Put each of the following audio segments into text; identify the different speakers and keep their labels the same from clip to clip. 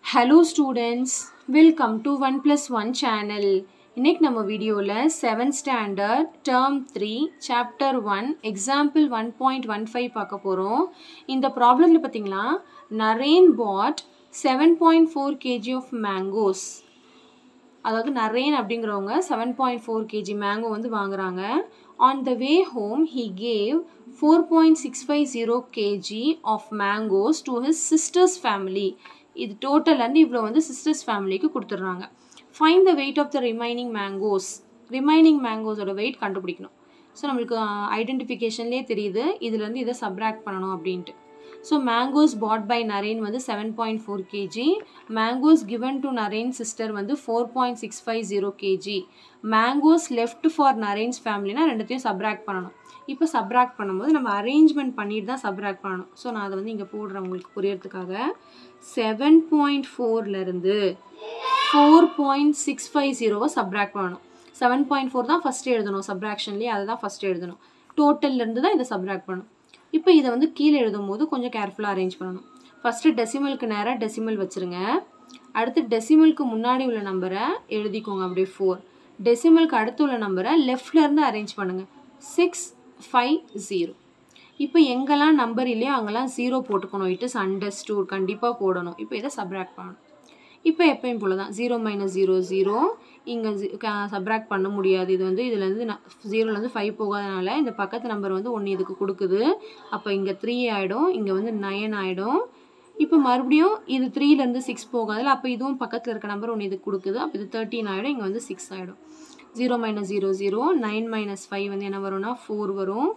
Speaker 1: hello students welcome to one plus one channel இன்னைக்கு நம்ம வீடியோவில் seventh standard term three chapter one example one point one five பார்க்க போகிறோம் இந்த ப்ராப்ளமில் பார்த்தீங்களா Naren bought seven point four KG of mangoes அதாவது நரேன் அப்படிங்கிறவங்க seven point four KG mango வந்து வாங்குறாங்க on the way home he gave four point six five zero KG of mangoes to his sisters family இது டோட்டல் வந்து இவ்வளோ வந்து sisters ஃபேமிலிக்கு கொடுத்துட்றாங்க find the weight of the remaining mangoes remaining மேங்கோஸோட weight கண்டுபிடிக்கணும் ஸோ நம்மளுக்கு ஐடென்டிஃபிகேஷன்லேயே தெரியுது இதுலேருந்து இதை சப்ராக்ட் பண்ணணும் அப்படின்ட்டு so mangoes bought by Naren வந்து seven point four KG mangoes given to Naren sister வந்து four point six five zero KG mangoes left for Naren's ஃபேமிலினா ரெண்டுத்தையும் சப்ராக்ட் பண்ணணும் இப்போ சப்ராக்ட் பண்ணும்போது நம்ம அரேஞ்ச்மெண்ட் பண்ணிட்டு தான் சப்ராக்ட் பண்ணணும் ஸோ நான் அதை வந்து இங்கே போடுறேன் உங்களுக்கு புரியறதுக்காக செவன் பாயிண்ட் ஃபோர்லேருந்து ஃபோர் பாயிண்ட் சிக்ஸ் ஃபைவ் ஜீரோவை சப்ராக்ட் பண்ணணும் செவன் பாயிண்ட் ஃபோர் தான் ஃபஸ்ட்டு எழுதணும் சப்ராக்ஷன்லேயே அதை தான் ஃபஸ்ட்டு எழுதணும் டோட்டல்லேருந்து தான் இதை சப்ராக்ட் பண்ணணும் இப்போ இதை வந்து கீழே எழுதும் போது கொஞ்சம் கேர்ஃபுல்லாக அரேஞ்ச் பண்ணணும் ஃபஸ்ட்டு டெசிமலுக்கு நேராக டெசிமல் வச்சுருங்க அடுத்து டெசிமலுக்கு முன்னாடி உள்ள நம்பரை எழுதிக்கோங்க அப்படியே ஃபோர் டெசிமலுக்கு அடுத்து உள்ள நம்பரை லெஃப்ட்லேருந்து அரேஞ்ச் பண்ணுங்கள் சிக்ஸ் ஃபைவ் ஜீரோ இப்போ எங்கெல்லாம் நம்பர் இல்லையோ அங்கெல்லாம் ஜீரோ போட்டுக்கணும் இட் இஸ் அண்டர்ஸ்டூட் கண்டிப்பாக போடணும் இப்போ இதை சப்ராக்ட் பண்ணணும் இப்போ எப்பயும் போல தான் ஜீரோ மைனஸ் ஜீரோ ஜீரோ இங்கே சப்ராக்ட் பண்ண முடியாது இது வந்து இதுலேருந்து ஜீரோலேருந்து ஃபைவ் போகாதனால இந்த பக்கத்து நம்பர் வந்து ஒன்று இதுக்கு கொடுக்குது அப்போ இங்கே த்ரீ ஆகிடும் இங்கே வந்து நயன் ஆகிடும் இப்போ மறுபடியும் இது த்ரீலேருந்து சிக்ஸ் போகாதில்ல அப்போ இதுவும் பக்கத்தில் இருக்க நம்பர் ஒன்று இதுக்கு கொடுக்குது அப்போ இது தேர்ட்டின் ஆகிடும் இங்கே வந்து சிக்ஸ் ஆகிடும் zero minus zero zero nine minus five வந்து என்ன வரும்னா ஃபோர் வரும்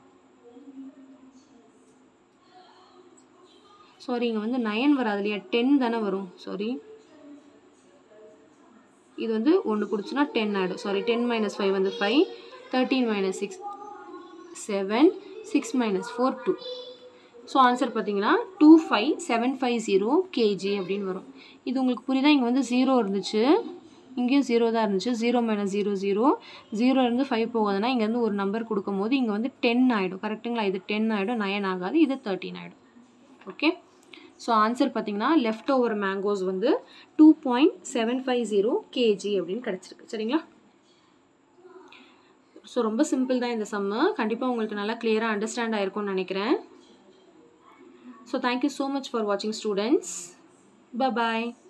Speaker 1: சாரி இங்கே வந்து நயன் வராது இல்லையா டென் தானே வரும் சாரி இது வந்து ஒன்று கொடுத்துன்னா டென் ஆகிடும் சாரி டென் மைனஸ் ஃபைவ் வந்து five thirteen minus six seven six minus four two so answer பார்த்தீங்கன்னா two five seven five zero KG அப்படின்னு வரும் இது உங்களுக்கு புரியுதா இங்கே வந்து ஜீரோ இருந்துச்சு இங்கேயும் ஜீரோ தான் இருந்துச்சு ஜீரோ மைனஸ் ஜீரோ ஜீரோ ஜீரோலேருந்து ஃபைவ் போகுதுன்னா இங்கேருந்து ஒரு நம்பர் கொடுக்கும்போது இங்கே வந்து டென் ஆகிடும் கரெக்டுங்களா இது டென் ஆகிடும் நயன் ஆகாது இது தேர்ட்டின் ஆகிடும் ஓகே ஸோ ஆன்சர் பார்த்தீங்கன்னா லெஃப்ட் ஓவர் மேங்கோஸ் வந்து two point seven five zero KG அப்படின்னு கிடச்சிருக்கு சரிங்களா ஸோ ரொம்ப சிம்பிள் தான் இந்த சம்மு கண்டிப்பாக உங்களுக்கு நல்லா கிளியராக அண்டர்ஸ்டாண்ட் ஆயிருக்கும்னு நினைக்கிறேன் so thank you so much for வாட்சிங் ஸ்டூடெண்ட்ஸ் பாய்